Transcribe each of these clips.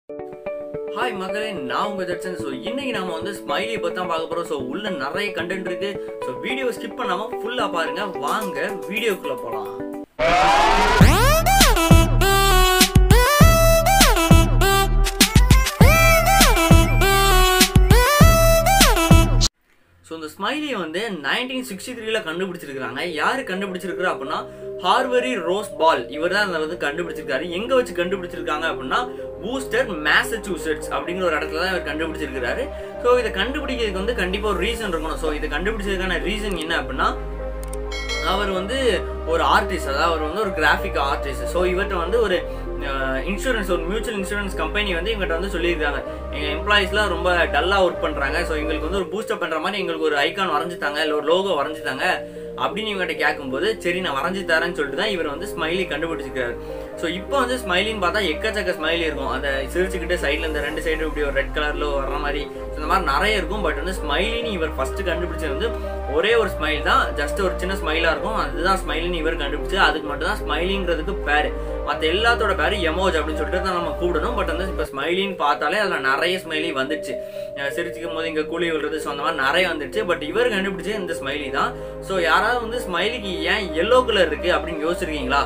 hi மகளே நான் உங்க ஜட்சன் ஸோ இன்னைக்கு நாம வந்து ஸ்மைலி பத்தி தான் பார்க்க போறோம் ஸோ உள்ள நிறைய கண்டென்ட் இருக்கு ஸோ வீடியோ ஸ்கிப் பண்ணாம ஃபுல்லா பாருங்க வாங்க வீடியோக்குள்ள போலாம் ஸோ இந்த ஸ்மைலியை வந்து நைன்டீன் சிக்ஸ்டி த்ரீல கண்டுபிடிச்சிருக்காங்க யாரு கண்டுபிடிச்சிருக்கிறா அப்படின்னா ஹார்வரி ரோஸ் பால் இவர் தான் அதை வந்து கண்டுபிடிச்சிருக்காரு எங்க வச்சு கண்டுபிடிச்சிருக்காங்க அப்படின்னா பூஸ்டர் மேசச்சூசெட்ஸ் அப்படிங்கிற ஒரு இடத்துல தான் இவர் கண்டுபிடிச்சிருக்காரு ஸோ இதை கண்டுபிடிக்கிறதுக்கு வந்து கண்டிப்பா ஒரு ரீசன் இருக்கணும் ஸோ இதை கண்டுபிடிச்சதுக்கான ரீசன் என்ன அப்படின்னா அவர் வந்து ஒரு ஆர்டிஸ்ட் அதாவது அவர் வந்து ஒரு கிராஃபிக் ஆர்டிஸ்ட் ஸோ இவர்கிட்ட வந்து ஒரு இன்சூரன்ஸ் ஒரு மியூச்சுவல் இன்சூரன்ஸ் கம்பெனி வந்து இவங்ககிட்ட வந்து சொல்லியிருக்காங்க எங்கள் எம்ப்ளாயிஸ்லாம் ரொம்ப டல்லாக ஒர்க் பண்ணுறாங்க ஸோ எங்களுக்கு வந்து ஒரு பூஸ்டப் பண்ணுற மாதிரி எங்களுக்கு ஒரு ஐகான் வரைஞ்சித்தாங்க இல்லை ஒரு லோகோ வரைஞ்சித்தாங்க அப்படின்னு இவங்ககிட்ட கேட்கும்போது சரி நான் வரைஞ்சி தரேன்னு சொல்லிட்டு தான் இவர் வந்து ஸ்மைலி கண்டுபிடிச்சிருக்காரு ஸோ இப்போ வந்து ஸ்மைலின்னு பார்த்தா எக்கச்சக்க ஸ்மைலி இருக்கும் அந்த சிரிச்சுக்கிட்டு சைடில் இந்த ரெண்டு சைடு இப்படி ஒரு ரெட் கலரில் வர்ற மாதிரி இந்த மாதிரி நிறைய இருக்கும் பட் வந்து ஸ்மைலின்னு இவர் ஃபர்ஸ்ட் கண்டுபிடிச்சது வந்து ஒரே ஒரு ஸ்மைல் தான் ஜஸ்ட் ஒரு சின்ன ஸ்மைலாக இருக்கும் அதுதான் ஸ்மைலின்னு இவர் கண்டுபிடிச்சு அதுக்கு மட்டும் தான் ஸ்மைலிங்கிறதுக்கு பேர் மற்ற எல்லாத்தோட பேர் எமோஜ் அப்படின்னு சொல்லிட்டு தான் நம்ம கூப்பிடணும் பட் வந்து இப்போ ஸ்மைலின்னு பார்த்தாலே அதில் நிறைய ஸ்மைலி வந்துடுச்சு சிரிச்சிக்கும் போது இங்கே குழி விழுறது ஸோ அந்த மாதிரி நிறைய வந்துடுச்சு பட் இவர் கண்டுபிடிச்ச இந்த ஸ்மைலி தான் ஸோ யாராவது வந்து ஸ்மைலிக்கு ஏன் எல்லோ கலர் இருக்கு அப்படின்னு யோசிச்சிருக்கீங்களா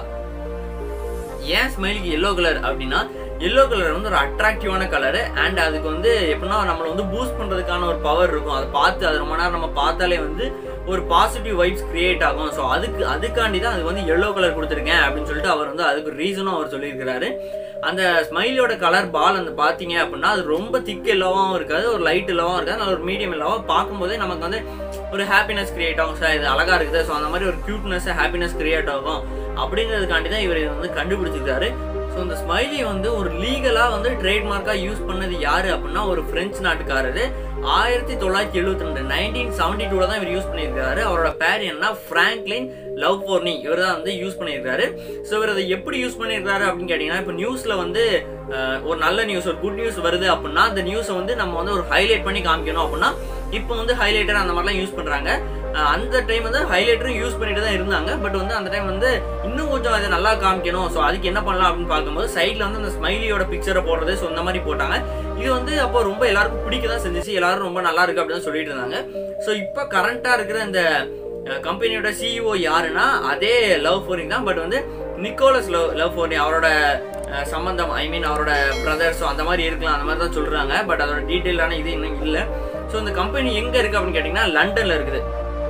ஏன் ஸ்மைலிக்கு எல்லோ கலர் அப்படின்னா எல்லோ கலர் வந்து ஒரு அட்ராக்டிவான கலர் அண்ட் அதுக்கு வந்து எப்படின்னா நம்மளை வந்து பூஸ்ட் பண்றதுக்கான ஒரு பவர் இருக்கும் அதை பார்த்து அது ரொம்ப நேரம் நம்ம பார்த்தாலே வந்து ஒரு பாசிட்டிவ் வைப்ஸ் கிரியேட் ஆகும் ஸோ அதுக்கு அதுக்காண்டி தான் அது வந்து எல்லோ கலர் கொடுத்துருக்கேன் அப்படின்னு சொல்லிட்டு அவர் வந்து அதுக்கு ரீசனும் அவர் சொல்லியிருக்கிறாரு அந்த ஸ்மைலியோட கலர் பால் அந்த பார்த்தீங்க அப்படின்னா அது ரொம்ப திக் எல்லோவாகவும் இருக்காது ஒரு லைட் எல்லோவாகவும் இருக்காது நல்ல ஒரு மீடியம் எல்லோவாக பார்க்கும்போதே நமக்கு வந்து ஒரு ஹாப்பினஸ் கிரியேட் ஆகும் சார் இது அழகா இருக்குது ஸோ அந்த மாதிரி ஒரு கியூட்னஸ் ஹாப்பினஸ் கிரியேட் ஆகும் அப்படிங்கிறதுக்காண்டி தான் இவர் வந்து கண்டுபிடிச்சிருக்காரு ஸோ இந்த ஸ்மைலி வந்து ஒரு லீகலாக வந்து ட்ரேட்மார்க்காக யூஸ் பண்ணது யாரு அப்படின்னா ஒரு பிரெஞ்சு நாட்டுக்காரரு ஆயிரத்தி தொள்ளாயிரத்தி எழுபத்தி ரெண்டு நைன்டீன் செவன்டி டூல தான் இவர் யூஸ் பண்ணியிருக்காரு அவரோட பேர் என்ன பிராங்க்லின் லவ் போர்னி இவர் தான் வந்து யூஸ் பண்ணியிருக்காரு ஸோ இவர் அதை எப்படி யூஸ் பண்ணியிருக்காரு அப்படின்னு கேட்டிங்கன்னா இப்போ நியூஸில் வந்து ஒரு நல்ல நியூஸ் ஒரு குட் நியூஸ் வருது அப்படின்னா அந்த நியூஸை வந்து நம்ம வந்து ஒரு ஹைலைட் பண்ணி காமிக்கணும் அப்படின்னா இப்போ வந்து ஹைலைட்டர் அந்த மாதிரிலாம் யூஸ் பண்ணுறாங்க அந்த டைம் வந்து ஹைலைட்டரும் யூஸ் பண்ணிட்டு தான் இருந்தாங்க பட் வந்து அந்த டைம் வந்து இன்னும் கொஞ்சம் அதை நல்லா காமிக்கணும் ஸோ அதுக்கு என்ன பண்ணலாம் அப்படின்னு பார்க்கும்போது சைடில் வந்து அந்த ஸ்மைலியோட பிக்சரை போடுறது ஸோ இந்த மாதிரி போட்டாங்க இது வந்து அப்போ ரொம்ப எல்லாருக்கும் பிடிக்க தான் செஞ்சிச்சு எல்லாரும் ரொம்ப நல்லா இருக்கு அப்படின்னு சொல்லிட்டு இருந்தாங்க ஸோ இப்போ கரண்டா இருக்கிற இந்த கம்பெனியோட சிஇஓ யாருன்னா அதே லவ் ஃபோரிங் தான் பட் வந்து நிக்கோலஸ் லவ் லவ் ஃபோர்னி அவரோட சம்பந்தம் ஐ மீன் அவரோட பிரதர் ஸோ அந்த மாதிரி இருக்கலாம் அந்த மாதிரி தான் சொல்றாங்க பட் அதோட டீட்டெயிலான இது இன்னும் இல்லை ஸோ இந்த கம்பெனி எங்க இருக்கு அப்படின்னு கேட்டீங்கன்னா லண்டன்ல இருக்குது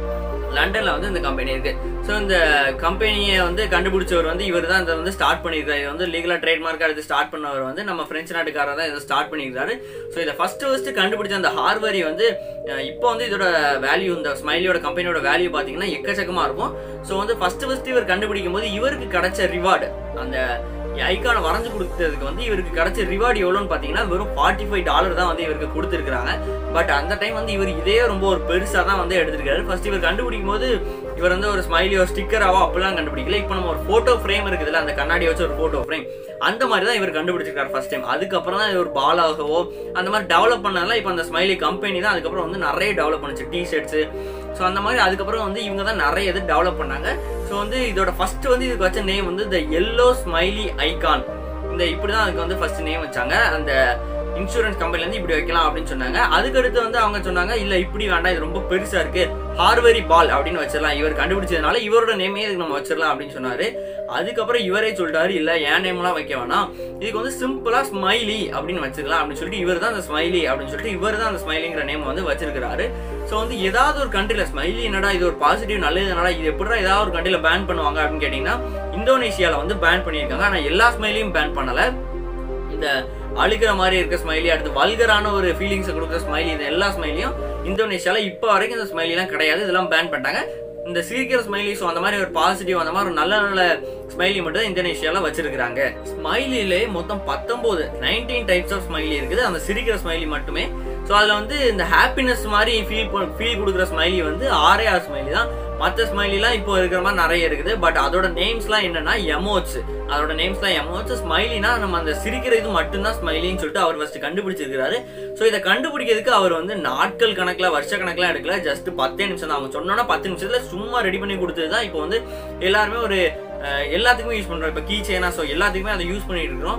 லண்டன்ல வந்து இந்த கம்பெனி இருக்கு ஸோ இந்த கம்பெனியை வந்து கண்டுபிடிச்சவர் வந்து இவர் தான் இதை வந்து ஸ்டார்ட் பண்ணியிருக்காரு இது வந்து லீகலா ட்ரேட்மார்க் எடுத்து ஸ்டார்ட் பண்ணவர் வந்து நம்ம பிரெஞ்சு நாட்டுக்காரர் தான் இதை ஸ்டார்ட் பண்ணியிருக்காரு ஸோ இதை ஃபர்ஸ்ட் ஃபர்ஸ்ட் கண்டுபிடிச்ச அந்த ஹார்வரி வந்து இப்போ வந்து இதோட வேல்யூ இந்த ஸ்மைலியோட கம்பெனியோட வேல்யூ பார்த்தீங்கன்னா எக்கச்சக்கமா இருக்கும் ஸோ வந்து ஃபர்ஸ்ட் ஃபர்ஸ்ட் இவர் கண்டுபிடிக்கும் போது இவருக்கு கிடைச்ச ரிவார்டு அந்த ஐக்கானை வரைஞ்சு கொடுத்ததுக்கு வந்து இவருக்கு கிடைச்ச ரிவார்டு எவ்வளோன்னு பார்த்தீங்கன்னா வெறும் ஃபார்ட்டி ஃபைவ் டாலர் தான் வந்து இவருக்கு கொடுத்துருக்காங்க பட் அந்த டைம் வந்து இவர் இதே ரொம்ப ஒரு பெருசாக தான் வந்து எடுத்திருக்காரு ஃபர்ஸ்ட் இவர் கண்டுபிடிக்கும் போது இவர் வந்து ஒரு ஸ்மைலி ஒரு ஸ்டிக்கராவோ அப்படிலாம் கண்டுபிடிக்கல இப்போ நம்ம ஒரு ஃபோட்டோ ஃப்ரேம் இருக்குதுல்ல அந்த கண்ணாடி வச்சு ஒரு ஃபோட்டோ ஃப்ரேம் அந்த மாதிரி தான் இவர் கண்டுபிடிச்சிருக்காரு ஃபர்ஸ்ட் டைம் அதுக்கப்புறம் தான் ஒரு பாலாகவோ அந்த மாதிரி டெவலப் பண்ணதால இப்போ அந்த ஸ்மைலி கம்பெனி தான் அதுக்கப்புறம் வந்து நிறைய டெவலப் பண்ணுச்சு டி ஷர்ட்ஸு ஸோ அந்த மாதிரி அதுக்கப்புறம் வந்து இவங்க தான் நிறைய இது டெவலப் பண்ணாங்க ஸோ வந்து இதோட ஃபர்ஸ்ட் வந்து இதுக்கு வச்ச நேம் வந்து த எல்லோ ஸ்மைலி ஐகான் இந்த இப்படி தான் அதுக்கு வந்து ஃபர்ஸ்ட் நேம் வச்சாங்க அந்த இன்சூரன்ஸ் கம்பெனிலேருந்து இப்படி வைக்கலாம் அப்படின்னு சொன்னாங்க அதுக்கடுத்து வந்து அவங்க சொன்னாங்க இல்லை இப்படி வேண்டாம் இது ரொம்ப பெருசாக இருக்கு ஹார்வரி பால் அப்படின்னு வச்சிடலாம் இவர் கண்டுபிடிச்சதுனால இவரோட நேமே இதுக்கு நம்ம வச்சிடலாம் அப்படின்னு சொன்னாரு அதுக்கப்புறம் இவரே சொல்லிட்டாரு இல்லை என் நேம்லாம் வைக்க வேணாம் இதுக்கு வந்து சிம்பிளா ஸ்மைலி அப்படின்னு வச்சுக்கலாம் அப்படின்னு சொல்லிட்டு இவர் தான் அந்த ஸ்மைலி அப்படின்னு சொல்லிட்டு இவர் தான் அந்த ஸ்மைலிங்கிற நேம் வந்து வச்சிருக்காரு ஸோ வந்து ஏதாவது ஒரு கண்ட்ரில ஸ்மைலி என்னடா இது ஒரு பாசிட்டிவ் நல்லது என்னடா இது எப்படிடா ஏதாவது ஒரு கண்ட்ரில பேன் பண்ணுவாங்க அப்படின்னு கேட்டீங்கன்னா இந்தோனேஷியால வந்து பேன் பண்ணியிருக்காங்க ஆனால் எல்லா ஸ்மைலியும் பேன் பண்ணல இந்த அழுகிற மாதிரி இருக்க ஸ்மைலி அடுத்து வல்கரான ஒரு ஃபீலிங்ஸை கொடுக்குற ஸ்மைலி இந்த எல்லா ஸ்மைலியும் இந்தோனேஷியால இப்போ வரைக்கும் இந்த ஸ்மைலிலாம் கிடையாது இதெல்லாம் பேன் பண்ணிட்டாங்க இந்த சிரிக்கிற ஸ்மைலி ஸோ அந்த மாதிரி ஒரு பாசிட்டிவ் அந்த மாதிரி ஒரு நல்ல நல்ல ஸ்மைலி மட்டும் இந்தோனேஷியால வச்சிருக்காங்க ஸ்மைலிலே மொத்தம் பத்தொன்பது நைன்டீன் டைப்ஸ் ஆஃப் ஸ்மைலி இருக்குது அந்த சிரிக்கிற ஸ்மைலி மட்டுமே ஸோ அதில் வந்து இந்த ஹாப்பினஸ் மாதிரி ஃபீல் ஃபீல் கொடுக்குற ஸ்மைலி வந்து ஆறே ஆறு ஸ்மைலி தான் மற்ற ஸ்மைலிலாம் இப்போ இருக்கிற மாதிரி நிறைய இருக்குது பட் அதோட நேம்ஸ்லாம் என்னன்னா எமோட்ஸ் அதோட நேம்ஸ்லாம் எமோட்ஸ் ஸ்மைலினா நம்ம அந்த சிரிக்கிற இது மட்டும்தான் ஸ்மைலின்னு சொல்லிட்டு அவர் ஃபர்ஸ்ட் கண்டுபிடிச்சிருக்காரு ஸோ இதை கண்டுபிடிக்கிறதுக்கு அவர் வந்து நாட்கள் கணக்கில் வருஷ கணக்கில் எடுக்கல ஜஸ்ட் பத்தே நிமிஷம் தான் அவங்க சொன்னோன்னா பத்து நிமிஷத்துல சும்மா ரெடி பண்ணி கொடுத்தது தான் இப்போ வந்து எல்லாருமே ஒரு அஹ், எல்லாத்துக்குமே யூஸ் பண்றோம் இப்போ கீ செயினா ஸோ எல்லாத்துக்குமே அதை யூஸ் பண்ணிட்டு இருக்கிறோம்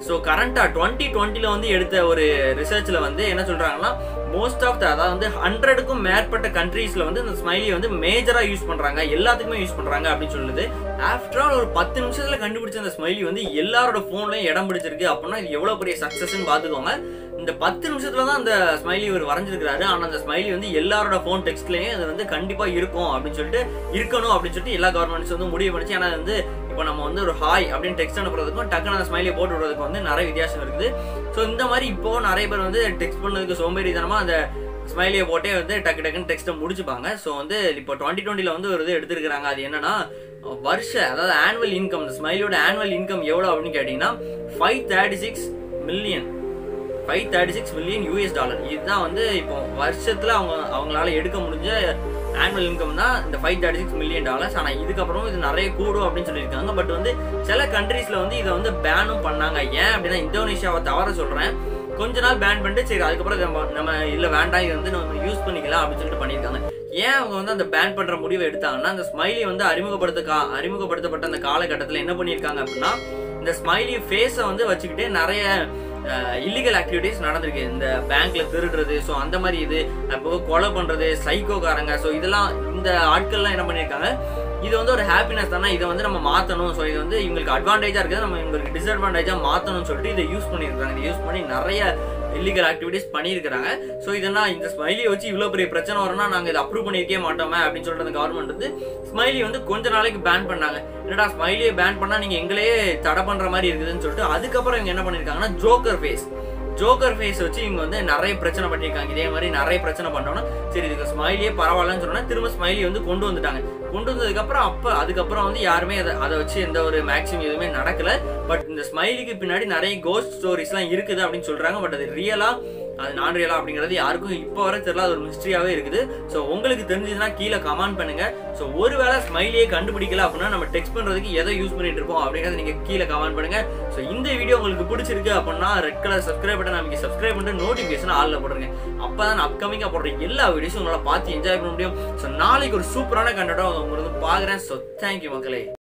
ஸோ கரண்டா டுவெண்ட்டி டுவெண்ட்டில வந்து எடுத்த ஒரு ரிசர்ச்ல வந்து என்ன சொல்றாங்கன்னா மோஸ்ட் ஆஃப் த அதாவது வந்து ஹண்ட்ரடுக்கும் மேற்பட்ட கண்ட்ரீஸ்ல வந்து இந்த ஸ்மைலியை வந்து மேஜரா யூஸ் பண்றாங்க எல்லாத்துக்குமே யூஸ் பண்றாங்க அப்படின்னு சொல்லுது ஆஃப்டர் ஆல் ஒரு பத்து நிமிஷத்துல கண்டுபிடிச்ச அந்த ஸ்மைலி வந்து எல்லாரோட போன்லயும் இடம் பிடிச்சிருக்கு அப்படின்னா இது எவ்வளவு பெரிய சக்சஸ்ன்னு பாத்துக்கோங்க இந்த பத்து நிமிஷத்துல தான் அந்த ஸ்மைலி இவர் வரைஞ்சிருக்காரு ஆனா அந்த ஸ்மைலி வந்து எல்லாரோட போன் டெக்ஸ்ட்லயும் அது வந்து கண்டிப்பா இருக்கும் அப்படின்னு சொல்லிட்டு இருக்கணும் அப்படின்னு சொல்லிட்டு எல்லா கவர்மெண்ட்ஸ் வந்து முடிவு பண்ணிச்சு ஏன்னா அது வந்து இப்போ நம்ம வந்து ஒரு ஹாய் அப்படின்னு டெக்ஸ்ட் அனுப்புறதுக்கும் டக்குனு அந்த ஸ்மைலியை போட்டு விடுறதுக்கும் வந்து நிறைய வித்தியாசம் இருக்குது ஸோ இந்த மாதிரி இப்போ நிறைய பேர் வந்து டெக்ஸ்ட் பண்ணதுக்கு சோம்பேறித்தனமா அந்த ஸ்மைலியை போட்டே வந்து டக்கு டக்குன்னு டெக்ஸ்ட்டை முடிச்சுப்பாங்க ஸோ வந்து இப்போ டுவெண்ட்டி டுவெண்ட்டில வந்து ஒரு இது எடுத்திருக்கிறாங்க அது என்னன்னா வருஷ அதாவது ஆனுவல் இன்கம் இந்த ஸ்மைலியோட ஆனுவல் இன்கம் எவ்வளோ அப்படின்னு கேட்டிங்கன்னா five thirty six million five thirty six million US dollar இதுதான் வந்து இப்போ வருஷத்துல அவங்க அவங்களால எடுக்க முடிஞ்ச ஆனுவல் இன்கம் தான் இந்த five thirty six million dollars ஆனால் இதுக்கப்புறம் இது நிறைய கூடும் அப்படின்னு சொல்லியிருக்காங்க பட் வந்து சில கண்ட்ரீஸ்ல வந்து இதை வந்து பேனும் பண்ணாங்க ஏன் அப்படின்னா இந்தோனேஷியாவை தவிர சொல்றேன் கொஞ்ச நாள் பேன் பண்ணிட்டு சரி அதுக்கப்புறம் நம்ம நம்ம இல்லை வேண்டாம் இது வந்து நம்ம யூஸ் பண்ணிக்கலாம் அப்படின்னு சொல்லிட்டு பண்ணியிருக்காங்க ஏன் அவங்க வந்து அந்த பேன் பண்ற முடிவை எடுத்தாங்கன்னா அந்த ஸ்மைலி வந்து அறிமுகப்படுத்த கா அறிமுகப்படுத்தப்பட்ட அந்த காலகட்டத்தில் என்ன பண்ணியிருக்காங்க அப்படின்னா இந்த ஸ்மைலி ஃபேஸை வந்து வச்சுக்கிட்டே நிறைய இல்லீகல் ஆக்டிவிட்டிஸ் நடந்திருக்கு இந்த பேங்க்ல திருடுறது ஸோ அந்த மாதிரி இது அப்போ கொலை பண்றது சைக்கோக்காரங்க ஸோ இதெல்லாம் இந்த ஆட்கள்லாம் என்ன பண்ணியிருக்காங்க இது வந்து ஒரு ஹாப்பினஸ் தானே இதை வந்து நம்ம மாற்றணும் ஸோ இது வந்து இவங்களுக்கு அட்வான்டேஜாக இருக்குது நம்ம இவங்களுக்கு டிஸ்அட்வான்டேஜாக மாற்றணும்னு சொல்லிட்டு இதை யூஸ் பண்ணியிருக்காங்க இதை யூஸ் பண்ணி நிறைய இல்லீகல் ஆக்டிவிட்டிஸ் பண்ணியிருக்கிறாங்க ஸோ இதெல்லாம் இந்த ஸ்மைலியை வச்சு இவ்வளோ பெரிய பிரச்சனை வரும்னா நாங்கள் இதை அப்ரூவ் பண்ணியிருக்கே மாட்டோமே அப்படின்னு சொல்லிட்டு அந்த கவர்மெண்ட் வந்து ஸ்மைலி வந்து கொஞ்ச நாளைக்கு பேன் பண்ணாங்க என்னடா ஸ்மைலியை பேன் பண்ணால் நீங்கள் எங்களையே தடை பண்ணுற மாதிரி இருக்குதுன்னு சொல்லிட்டு அதுக்கப்புறம் இவங்க என்ன பண்ணியிருக்காங்கன்னா ஜோக்கர் ஃபேஸ் ஜோக்கர் ஃபேஸ் வச்சு இவங்க வந்து நிறைய பிரச்சனை பண்ணியிருக்காங்க இதே மாதிரி நிறைய பிரச்சனை பண்ணோன்னா சரி இதுக்கு ஸ்மைலியே பரவாயில்லன்னு சொன்னா திரும்ப ஸ்மைலி வந்து கொண்டு வந்துட்டாங்க கொண்டு வந்ததுக்கப்புறம் அப்போ அதுக்கப்புறம் வந்து யாருமே அதை அதை வச்சு எந்த ஒரு மேக்ஸிமம் எதுவுமே நடக்கல பட் இந்த ஸ்மைலிக்கு பின்னாடி நிறைய கோஸ்ட் ஸ்டோரிஸ்லாம் இருக்குது அப்படின்னு சொல்றாங்க பட் அது ரியலா அது நான் ரியலா அப்படிங்கிறது யாருக்கும் இப்போ வரை தெரியல அது ஒரு மிஸ்ட்ரியாவே இருக்குது ஸோ உங்களுக்கு தெரிஞ்சதுன்னா கீழே கமெண்ட் பண்ணுங்க ஸோ ஒருவேளை ஸ்மைலியே கண்டுபிடிக்கல அப்படின்னா நம்ம டெக்ஸ்ட் பண்றதுக்கு எதை யூஸ் பண்ணிட்டு இருப்போம் அப்படிங்கறத நீங்க கீழே கமெண்ட் பண்ணுங்க ஸோ இந்த வீடியோ உங்களுக்கு பிடிச்சிருக்கு அப்படின்னா ரெட் கலர் சப்ஸ்கிரைப் பட்டன் நமக்கு சப்ஸ்கிரைப் பண்ணிட்டு நோட்டிஃபிகேஷன் ஆல்ல போடுறீங்க அப்பதான் அப்கமிங்கா போடுற எல்லா வீடியோஸும் உங்களால பார்த்து என்ஜாய் பண்ண முடியும் ஸோ நாளைக்கு ஒரு சூப்பரான கண்டடம் உங்களுக்கு பாக்குறேன் ஸோ தேங்க்யூ மக்களே